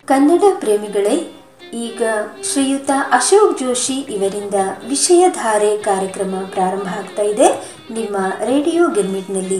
ಕನ್ನಡ ಪ್ರೇಮಿಗಳೇ ಈಗ ಶ್ರೀಯುತ ಅಶೋಕ್ ಜೋಶಿ ಇವರಿಂದ ವಿಷಯಧಾರೆ ಕಾರ್ಯಕ್ರಮ ಪ್ರಾರಂಭ ಆಗ್ತಾ ಇದೆ ನಿಮ್ಮ ರೇಡಿಯೋ ಗಿರ್ಮಿಟ್ನಲ್ಲಿ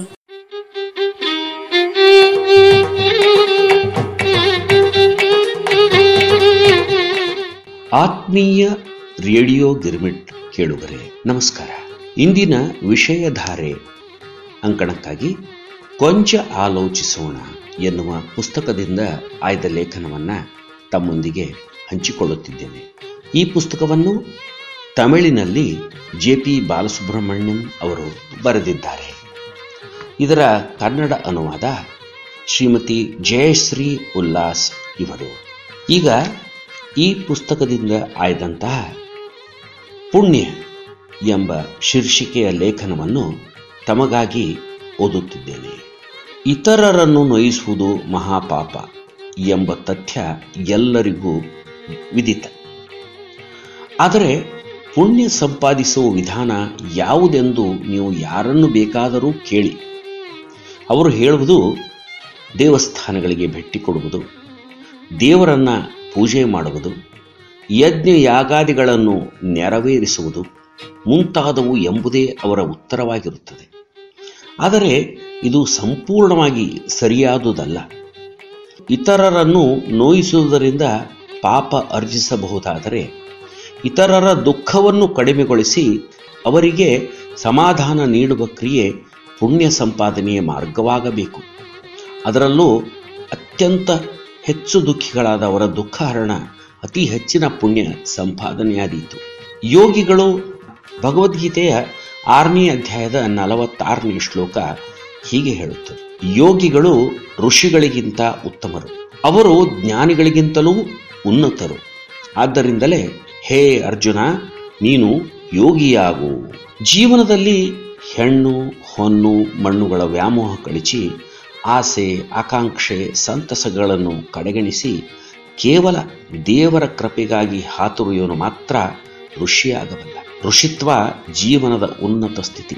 ಆತ್ಮೀಯ ರೇಡಿಯೋ ಗಿರ್ಮಿಟ್ ಕೇಳುಗರೆ ನಮಸ್ಕಾರ ಇಂದಿನ ವಿಷಯಧಾರೆ ಅಂಕಣಕ್ಕಾಗಿ ಕೊಂಚ ಆಲೋಚಿಸೋಣ ಎನ್ನುವ ಪುಸ್ತಕದಿಂದ ಆಯ್ದ ಲೇಖನವನ್ನ ತಮ್ಮೊಂದಿಗೆ ಹಂಚಿಕೊಳ್ಳುತ್ತಿದ್ದೇನೆ ಈ ಪುಸ್ತಕವನ್ನು ತಮಿಳಿನಲ್ಲಿ ಜೆ ಪಿ ಬಾಲಸುಬ್ರಹ್ಮಣ್ಯಂ ಅವರು ಬರೆದಿದ್ದಾರೆ ಇದರ ಕನ್ನಡ ಅನುವಾದ ಶ್ರೀಮತಿ ಜಯಶ್ರೀ ಉಲ್ಲಾಸ್ ಇವರು ಈಗ ಈ ಪುಸ್ತಕದಿಂದ ಆಯ್ದಂತಹ ಪುಣ್ಯ ಎಂಬ ಶೀರ್ಷಿಕೆಯ ಲೇಖನವನ್ನು ತಮಗಾಗಿ ಓದುತ್ತಿದ್ದೇನೆ ಇತರರನ್ನು ನೋಯಿಸುವುದು ಮಹಾಪಾಪ ಎಂಬ ತಥ್ಯ ಎಲ್ಲರಿಗೂ ವಿದಿತ ಆದರೆ ಪುಣ್ಯ ಸಂಪಾದಿಸುವ ವಿಧಾನ ಯಾವುದೆಂದು ನೀವು ಯಾರನ್ನು ಬೇಕಾದರೂ ಕೇಳಿ ಅವರು ಹೇಳುವುದು ದೇವಸ್ಥಾನಗಳಿಗೆ ಭೇಟಿ ಕೊಡುವುದು ದೇವರನ್ನ ಪೂಜೆ ಮಾಡುವುದು ಯಜ್ಞ ಯಾಗಾದಿಗಳನ್ನು ನೆರವೇರಿಸುವುದು ಮುಂತಾದವು ಎಂಬುದೇ ಅವರ ಉತ್ತರವಾಗಿರುತ್ತದೆ ಆದರೆ ಇದು ಸಂಪೂರ್ಣವಾಗಿ ಸರಿಯಾದುದಲ್ಲ ಇತರರನ್ನು ನೋಯಿಸುವುದರಿಂದ ಪಾಪ ಅರ್ಜಿಸಬಹುದಾದರೆ ಇತರರ ದುಃಖವನ್ನು ಕಡಿಮೆಗೊಳಿಸಿ ಅವರಿಗೆ ಸಮಾಧಾನ ನೀಡುವ ಕ್ರಿಯೆ ಪುಣ್ಯ ಸಂಪಾದನೆಯ ಮಾರ್ಗವಾಗಬೇಕು ಅದರಲ್ಲೂ ಅತ್ಯಂತ ಹೆಚ್ಚು ದುಃಖಿಗಳಾದವರ ದುಃಖಹರಣ ಅತಿ ಹೆಚ್ಚಿನ ಪುಣ್ಯ ಸಂಪಾದನೆಯಾದೀತು ಯೋಗಿಗಳು ಭಗವದ್ಗೀತೆಯ ಆರನೇ ಅಧ್ಯಾಯದ ನಲವತ್ತಾರನೇ ಶ್ಲೋಕ ಹೀಗೆ ಹೇಳುತ್ತದೆ ಯೋಗಿಗಳು ಋಷಿಗಳಿಗಿಂತ ಉತ್ತಮರು ಅವರು ಜ್ಞಾನಿಗಳಿಗಿಂತಲೂ ಉನ್ನತರು ಆದ್ದರಿಂದಲೇ ಹೇ ಅರ್ಜುನ ನೀನು ಯೋಗಿಯಾಗು ಜೀವನದಲ್ಲಿ ಹೆಣ್ಣು ಹೊನ್ನು ಮಣ್ಣುಗಳ ವ್ಯಾಮೋಹ ಕಳಿಸಿ ಆಸೆ ಆಕಾಂಕ್ಷೆ ಸಂತಸಗಳನ್ನು ಕಡೆಗಣಿಸಿ ಕೇವಲ ದೇವರ ಕೃಪೆಗಾಗಿ ಹಾತುರಿಯೋನು ಮಾತ್ರ ಋಷಿಯಾಗಬಲ್ಲ ಋಷಿತ್ವ ಜೀವನದ ಉನ್ನತ ಸ್ಥಿತಿ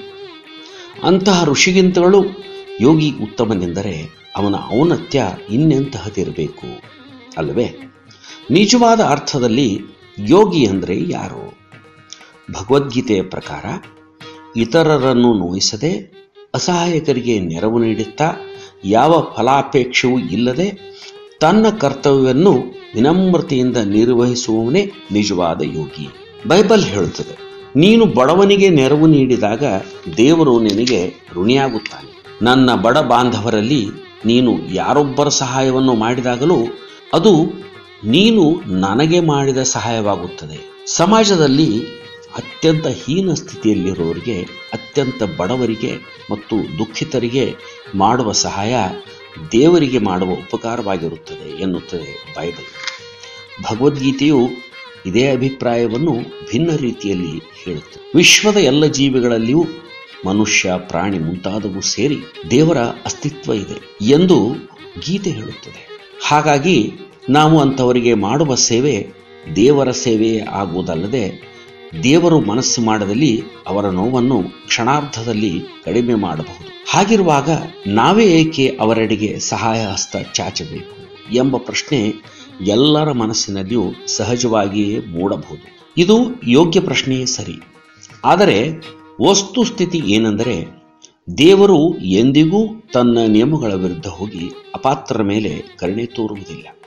ಅಂತಹ ಋಷಿಗಿಂತಲೂ ಯೋಗಿ ಉತ್ತಮನೆಂದರೆ ಅವನ ಔನ್ನತ್ಯ ಇನ್ನೆಂತಹದಿರಬೇಕು ಅಲ್ಲವೇ ನಿಜವಾದ ಅರ್ಥದಲ್ಲಿ ಯೋಗಿ ಅಂದರೆ ಯಾರು ಭಗವದ್ಗೀತೆಯ ಪ್ರಕಾರ ಇತರರನ್ನು ನೋಯಿಸದೆ ಅಸಹಾಯಕರಿಗೆ ನೆರವು ನೀಡುತ್ತಾ ಯಾವ ಫಲಾಪೇಕ್ಷವೂ ಇಲ್ಲದೆ ತನ್ನ ಕರ್ತವ್ಯವನ್ನು ವಿನಮ್ರತೆಯಿಂದ ನಿರ್ವಹಿಸುವವನೇ ನಿಜವಾದ ಯೋಗಿ ಬೈಬಲ್ ಹೇಳುತ್ತದೆ ನೀನು ಬಡವನಿಗೆ ನೆರವು ನೀಡಿದಾಗ ದೇವರು ನಿನಗೆ ಋಣಿಯಾಗುತ್ತಾನೆ ನನ್ನ ಬಡ ಬಾಂಧವರಲ್ಲಿ ನೀನು ಯಾರೊಬ್ಬರ ಸಹಾಯವನ್ನು ಮಾಡಿದಾಗಲೂ ಅದು ನೀನು ನನಗೆ ಮಾಡಿದ ಸಹಾಯವಾಗುತ್ತದೆ ಸಮಾಜದಲ್ಲಿ ಅತ್ಯಂತ ಹೀನ ಸ್ಥಿತಿಯಲ್ಲಿರುವವರಿಗೆ ಅತ್ಯಂತ ಬಡವರಿಗೆ ಮತ್ತು ದುಃಖಿತರಿಗೆ ಮಾಡುವ ಸಹಾಯ ದೇವರಿಗೆ ಮಾಡುವ ಉಪಕಾರವಾಗಿರುತ್ತದೆ ಎನ್ನುತ್ತದೆ ಬೈಬಲ್ ಭಗವದ್ಗೀತೆಯು ಇದೇ ಅಭಿಪ್ರಾಯವನ್ನು ಭಿನ್ನ ರೀತಿಯಲ್ಲಿ ಹೇಳುತ್ತದೆ ವಿಶ್ವದ ಎಲ್ಲ ಜೀವಿಗಳಲ್ಲಿಯೂ ಮನುಷ್ಯ ಪ್ರಾಣಿ ಮುಂತಾದವು ಸೇರಿ ದೇವರ ಅಸ್ತಿತ್ವ ಇದೆ ಎಂದು ಗೀತೆ ಹೇಳುತ್ತದೆ ಹಾಗಾಗಿ ನಾವು ಅಂಥವರಿಗೆ ಮಾಡುವ ಸೇವೆ ದೇವರ ಸೇವೆಯೇ ಆಗುವುದಲ್ಲದೆ ದೇವರು ಮನಸ್ಸು ಮಾಡದಲ್ಲಿ ಅವರ ನೋವನ್ನು ಕ್ಷಣಾರ್ಧದಲ್ಲಿ ಕಡಿಮೆ ಮಾಡಬಹುದು ಹಾಗಿರುವಾಗ ನಾವೇ ಏಕೆ ಅವರೆಡೆಗೆ ಸಹಾಯ ಹಸ್ತ ಚಾಚಬೇಕು ಎಂಬ ಪ್ರಶ್ನೆ ಎಲ್ಲರ ಮನಸ್ಸಿನಲ್ಲಿಯೂ ಸಹಜವಾಗಿಯೇ ಮೂಡಬಹುದು ಇದು ಯೋಗ್ಯ ಪ್ರಶ್ನೆಯೇ ಸರಿ ಆದರೆ ವಸ್ತುಸ್ಥಿತಿ ಏನೆಂದರೆ ದೇವರು ಎಂದಿಗೂ ತನ್ನ ನಿಯಮಗಳ ವಿರುದ್ಧ ಹೋಗಿ ಅಪಾತ್ರರ ಮೇಲೆ ಕರುಣೆ ತೋರುವುದಿಲ್ಲ